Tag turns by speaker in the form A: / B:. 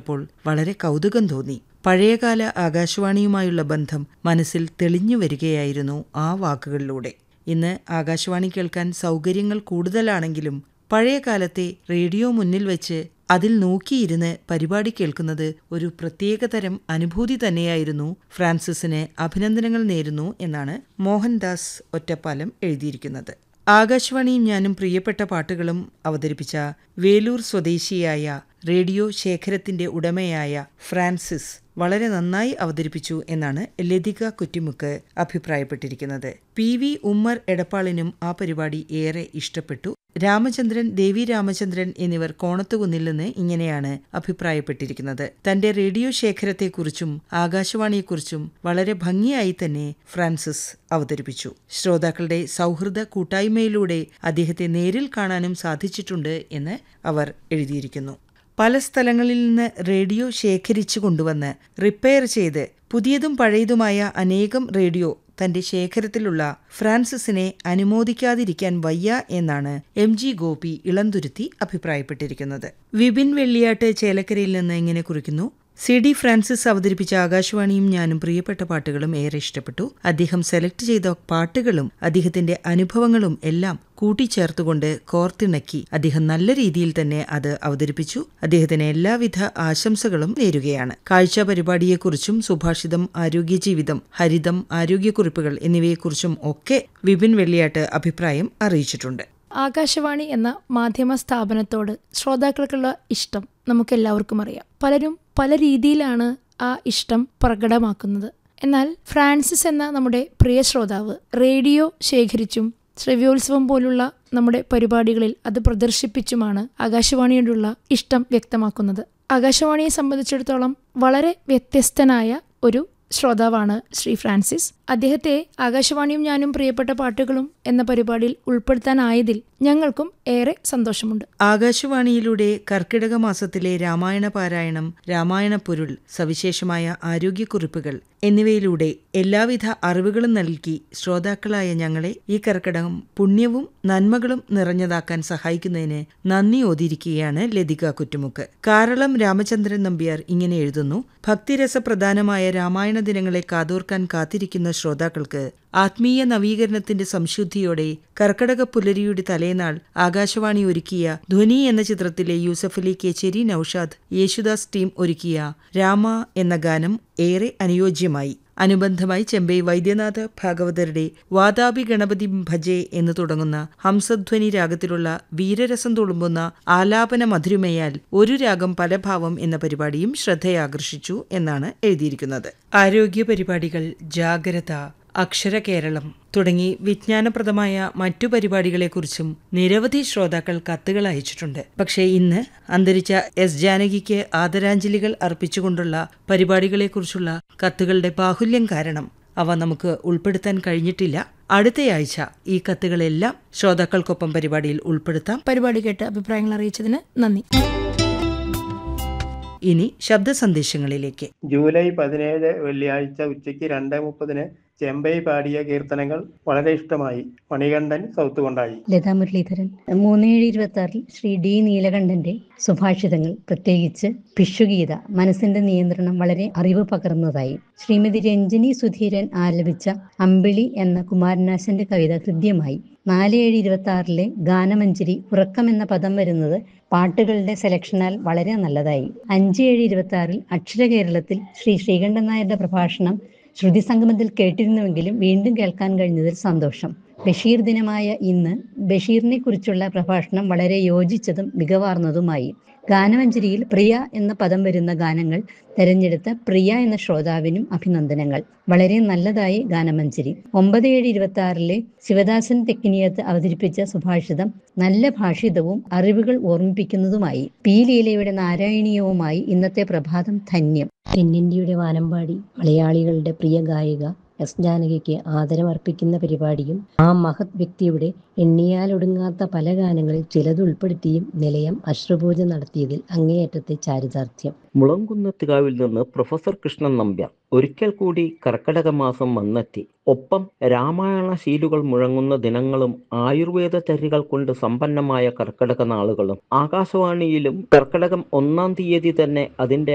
A: കേട്ടപ്പോൾ വളരെ കൗതുകം തോന്നി പഴയകാല ആകാശവാണിയുമായുള്ള ബന്ധം മനസ്സിൽ തെളിഞ്ഞു വരികയായിരുന്നു ആ വാക്കുകളിലൂടെ ഇന്ന് ആകാശവാണി കേൾക്കാൻ സൗകര്യങ്ങൾ കൂടുതലാണെങ്കിലും പഴയ കാലത്തെ റേഡിയോ മുന്നിൽ വെച്ച് അതിൽ നോക്കിയിരുന്ന് പരിപാടി കേൾക്കുന്നത് ഒരു പ്രത്യേകതരം അനുഭൂതി തന്നെയായിരുന്നു ഫ്രാൻസിസിന് അഭിനന്ദനങ്ങൾ നേരുന്നു എന്നാണ് മോഹൻദാസ് ഒറ്റപ്പാലം എഴുതിയിരിക്കുന്നത് ആകാശവാണിയും ഞാനും പ്രിയപ്പെട്ട പാട്ടുകളും അവതരിപ്പിച്ച വേലൂർ സ്വദേശിയായ റേഡിയോ ശേഖരത്തിന്റെ ഉടമയായ ഫ്രാൻസിസ് വളരെ നന്നായി അവതരിപ്പിച്ചു എന്നാണ് ലതിക കുറ്റിമുക്ക് അഭിപ്രായപ്പെട്ടിരിക്കുന്നത് പി വി ഉമ്മർ എടപ്പാളിനും ആ പരിപാടി ഏറെ ഇഷ്ടപ്പെട്ടു രാമചന്ദ്രൻ ദേവി രാമചന്ദ്രൻ എന്നിവർ കോണത്തുകുന്നിൽ നിന്ന് ഇങ്ങനെയാണ് അഭിപ്രായപ്പെട്ടിരിക്കുന്നത് തന്റെ റേഡിയോ ശേഖരത്തെക്കുറിച്ചും ആകാശവാണിയെക്കുറിച്ചും വളരെ ഭംഗിയായി തന്നെ ഫ്രാൻസിസ് അവതരിപ്പിച്ചു ശ്രോതാക്കളുടെ സൗഹൃദ കൂട്ടായ്മയിലൂടെ അദ്ദേഹത്തെ നേരിൽ കാണാനും സാധിച്ചിട്ടുണ്ട് എന്ന് അവർ എഴുതിയിരിക്കുന്നു പല സ്ഥലങ്ങളിൽ നിന്ന് റേഡിയോ ശേഖരിച്ചു കൊണ്ടുവന്ന് റിപ്പയർ ചെയ്ത് പുതിയതും പഴയതുമായ അനേകം റേഡിയോ തന്റെ ശേഖരത്തിലുള്ള ഫ്രാൻസിസിനെ അനുമോദിക്കാതിരിക്കാൻ വയ്യ എന്നാണ് എം ജി ഗോപി ഇളന്തുരുത്തി അഭിപ്രായപ്പെട്ടിരിക്കുന്നത് വിപിൻ വെള്ളിയാട്ട് ചേലക്കരയിൽ നിന്ന് ഇങ്ങനെ കുറിക്കുന്നു സി ഡി ഫ്രാൻസിസ് അവതരിപ്പിച്ച ആകാശവാണിയും ഞാനും പ്രിയപ്പെട്ട പാട്ടുകളും ഏറെ ഇഷ്ടപ്പെട്ടു അദ്ദേഹം സെലക്ട് ചെയ്ത പാട്ടുകളും അദ്ദേഹത്തിന്റെ അനുഭവങ്ങളും എല്ലാം കൂട്ടിച്ചേർത്തുകൊണ്ട് കോർത്തിണക്കി അദ്ദേഹം നല്ല രീതിയിൽ തന്നെ അത് അവതരിപ്പിച്ചു അദ്ദേഹത്തിന് എല്ലാവിധ ആശംസകളും നേരുകയാണ് കാഴ്ച പരിപാടിയെക്കുറിച്ചും സുഭാഷിതം ആരോഗ്യജീവിതം ഹരിതം ആരോഗ്യക്കുറിപ്പുകൾ എന്നിവയെക്കുറിച്ചും ഒക്കെ വിപിൻ വെള്ളിയാട്ട് അഭിപ്രായം അറിയിച്ചിട്ടുണ്ട്
B: ആകാശവാണി എന്ന മാധ്യമ സ്ഥാപനത്തോട് ശ്രോതാക്കൾക്കുള്ള ഇഷ്ടം നമുക്കെല്ലാവർക്കും അറിയാം പലരും പല രീതിയിലാണ് ആ ഇഷ്ടം പ്രകടമാക്കുന്നത് എന്നാൽ ഫ്രാൻസിസ് എന്ന നമ്മുടെ പ്രിയ ശ്രോതാവ് റേഡിയോ ശേഖരിച്ചും ശ്രവ്യോത്സവം പോലുള്ള നമ്മുടെ പരിപാടികളിൽ അത് പ്രദർശിപ്പിച്ചുമാണ് ആകാശവാണിയോടുള്ള ഇഷ്ടം വ്യക്തമാക്കുന്നത് ആകാശവാണിയെ സംബന്ധിച്ചിടത്തോളം വളരെ വ്യത്യസ്തനായ ഒരു ശ്രോതാവാണ് ശ്രീ ഫ്രാൻസിസ് അദ്ദേഹത്തെ ആകാശവാണിയും ഞാനും പ്രിയപ്പെട്ട പാട്ടുകളും എന്ന പരിപാടിയിൽ ഉൾപ്പെടുത്താനായതിൽ ഞങ്ങൾക്കും ഏറെ സന്തോഷമുണ്ട്
A: ആകാശവാണിയിലൂടെ കർക്കിടക മാസത്തിലെ രാമായണ പാരായണം രാമായണ പൊരുൾ സവിശേഷമായ ആരോഗ്യക്കുറിപ്പുകൾ എന്നിവയിലൂടെ എല്ലാവിധ അറിവുകളും നൽകി ശ്രോതാക്കളായ ഞങ്ങളെ ഈ കർക്കിടകം പുണ്യവും നന്മകളും നിറഞ്ഞതാക്കാൻ സഹായിക്കുന്നതിന് നന്ദി ഓതിയിരിക്കുകയാണ് ലതിക കുറ്റുമുക്ക് കാരളം രാമചന്ദ്രൻ നമ്പ്യാർ ഇങ്ങനെ എഴുതുന്നു ഭക്തിരസപ്രധാനമായ രാമായണ ദിനങ്ങളെ കാതോർക്കാൻ കാത്തിരിക്കുന്ന ശ്രോതാക്കൾക്ക് ആത്മീയ നവീകരണത്തിന്റെ സംശുദ്ധിയോടെ കർക്കടക പുലരിയുടെ തലേനാൾ ആകാശവാണി ഒരുക്കിയ ധ്വനി എന്ന ചിത്രത്തിലെ യൂസഫലി കേച്ചേരി നൌഷാദ് യേശുദാസ് ടീം ഒരുക്കിയ രാമ എന്ന ഗാനം ഏറെ അനുയോജ്യമായി അനുബന്ധമായി ചെമ്പൈ വൈദ്യനാഥ ഭാഗവതരുടെ വാതാപി ഗണപതി ഭജേ എന്ന് തുടങ്ങുന്ന ഹംസധ്വനി രാഗത്തിലുള്ള വീരരസം തുളുമ്പുന്ന ആലാപന മധുരിമയാൽ ഒരു രാഗം പലഭാവം എന്ന പരിപാടിയും ശ്രദ്ധയാകർഷിച്ചു എന്നാണ് എഴുതിയിരിക്കുന്നത് ആരോഗ്യ പരിപാടികൾ ജാഗ്രത അക്ഷര കേരളം തുടങ്ങി വിജ്ഞാനപ്രദമായ മറ്റു പരിപാടികളെക്കുറിച്ചും നിരവധി ശ്രോതാക്കൾ കത്തുകൾ അയച്ചിട്ടുണ്ട് പക്ഷേ ഇന്ന് അന്തരിച്ച എസ് ജാനകിക്ക് ആദരാഞ്ജലികൾ അർപ്പിച്ചുകൊണ്ടുള്ള പരിപാടികളെക്കുറിച്ചുള്ള കത്തുകളുടെ ബാഹുല്യം കാരണം അവ നമുക്ക് ഉൾപ്പെടുത്താൻ കഴിഞ്ഞിട്ടില്ല അടുത്തയാഴ്ച ഈ കത്തുകളെല്ലാം ശ്രോതാക്കൾക്കൊപ്പം പരിപാടിയിൽ ഉൾപ്പെടുത്താം
B: പരിപാടി കേട്ട് അഭിപ്രായങ്ങൾ അറിയിച്ചതിന് നന്ദി
A: ഇനി ശബ്ദ സന്ദേശങ്ങളിലേക്ക്
C: ജൂലൈ പതിനേഴ് വെള്ളിയാഴ്ച ഉച്ചയ്ക്ക് രണ്ട് മുപ്പതിന് ചെമ്പൈ പാടിയ കീർത്തനങ്ങൾ വളരെ ഇഷ്ടമായി മണികണ്ഠൻ സൗത്ത് കൊണ്ടായി
D: ലതാ മുരളീധരൻ മൂന്നേഴ് ഇരുപത്തി ആറിൽ ശ്രീ ഡി നീലകണ്ഠന്റെ സുഭാഷിതങ്ങൾ പ്രത്യേകിച്ച് ഭിഷുഗീത മനസ്സിന്റെ നിയന്ത്രണം വളരെ അറിവ് പകർന്നതായി ശ്രീമതി രഞ്ജിനി സുധീരൻ ആലപിച്ച അമ്പിളി എന്ന കുമാരനാശന്റെ കവിത ഹൃദ്യമായി നാല് ഏഴ് ഇരുപത്തി ആറിലെ ഗാനമഞ്ജരി ഉറക്കം എന്ന പദം വരുന്നത് പാട്ടുകളുടെ സെലക്ഷനാൽ വളരെ നല്ലതായി അഞ്ച് ഏഴ് ഇരുപത്തി ആറിൽ അക്ഷര കേരളത്തിൽ ശ്രീ ശ്രീകണ്ഠൻ നായരുടെ പ്രഭാഷണം ശ്രുതി സംഗമത്തിൽ കേട്ടിരുന്നുവെങ്കിലും വീണ്ടും കേൾക്കാൻ കഴിഞ്ഞതിൽ സന്തോഷം ബഷീർ ദിനമായ ഇന്ന് ബഷീറിനെ കുറിച്ചുള്ള പ്രഭാഷണം വളരെ യോജിച്ചതും മികവാർന്നതുമായി ഗാനമഞ്ജരിയിൽ പ്രിയ എന്ന പദം വരുന്ന ഗാനങ്ങൾ തെരഞ്ഞെടുത്ത പ്രിയ എന്ന ശ്രോതാവിനും അഭിനന്ദനങ്ങൾ വളരെ നല്ലതായി ഗാനമഞ്ജരി ഒമ്പത് ഏഴ് ഇരുപത്തി ആറിലെ ശിവദാസൻ തെക്കിനിയത്ത് അവതരിപ്പിച്ച സുഭാഷിതം നല്ല ഭാഷിതവും അറിവുകൾ ഓർമ്മിപ്പിക്കുന്നതുമായി പി ലീലയുടെ നാരായണീയവുമായി ഇന്നത്തെ പ്രഭാതം ധന്യം തെന്നിന്ത്യയുടെ വാനമ്പാടി മലയാളികളുടെ പ്രിയ ഗായിക എസ് ജാനകിക്ക് ആദരമർപ്പിക്കുന്ന പരിപാടിയും ആ മഹത് വ്യക്തിയുടെ എണ്ണിയാലൊടുങ്ങാത്ത പല ഗാനങ്ങളിൽ ചിലത് ഉൾപ്പെടുത്തിയും നിലയം അശ്രുപൂജ നടത്തിയതിൽ അങ്ങേയറ്റത്തെ ചാരിതാർത്ഥ്യം
E: മുളങ്കുന്നത്തുകാവിൽ നിന്ന് പ്രൊഫസർ കൃഷ്ണൻ നമ്പ്യാർ ഒരിക്കൽ കൂടി കർക്കടക മാസം വന്നെത്തി ഒപ്പം രാമായണ ശീലുകൾ മുഴങ്ങുന്ന ദിനങ്ങളും ആയുർവേദ ചര്യകൾ കൊണ്ട് സമ്പന്നമായ കർക്കടക നാളുകളും ആകാശവാണിയിലും കർക്കടകം ഒന്നാം തീയതി തന്നെ അതിന്റെ